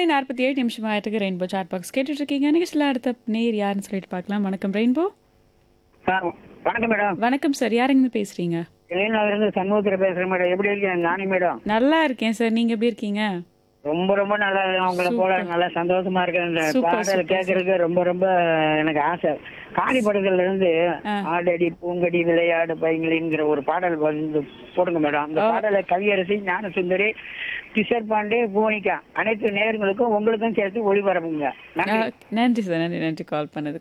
நாற்பத்தி ஏழு நிமிஷம் ஆயிட்டுக்கு ரெயின்போ சாட் பாக்ஸ் கேட்டுட்டு இருக்கீங்க நிகழ்ச்சியில் அடுத்த நேர் யாருன்னு சொல்லிட்டு பார்க்கலாம் வணக்கம் ரெயின்போ சார் வணக்கம் மேடம் வணக்கம் சார் யாருங்க பேசுறீங்க இருந்து சண்முகத்தில் பேசுறேன் மேடம் எப்படி இருக்கீங்க நானி மேடம் நல்லா இருக்கேன் சார் நீங்க எப்படி இருக்கீங்க ரொம்ப ரொம்ப நல்லா இருக்கேன். உங்களை போல நல்லா சந்தோஷமா இருக்கேன் இந்த Super, பாடல் super, கேட்கறதுக்கு ரொம்ப ரொம்ப எனக்கு ஆசை காளி படத்துல இருந்து ஆ. ஆடடி பூங்கடி விளையாடு பைங்களிங்கிற ஒரு பாடல் வந்து போடுங்க மேடம் அந்த பாடலை கவியரசி ஞான சுந்தரி கிஷோர் பாண்டே பூனிகா அனைத்து நேயர்களுக்கும் உங்களுக்கும் சேர்த்து ஒளிபரப்புங்க நன்றி ஆ, நன்றி சார் நன்றி நன்றி கால் பண்ணது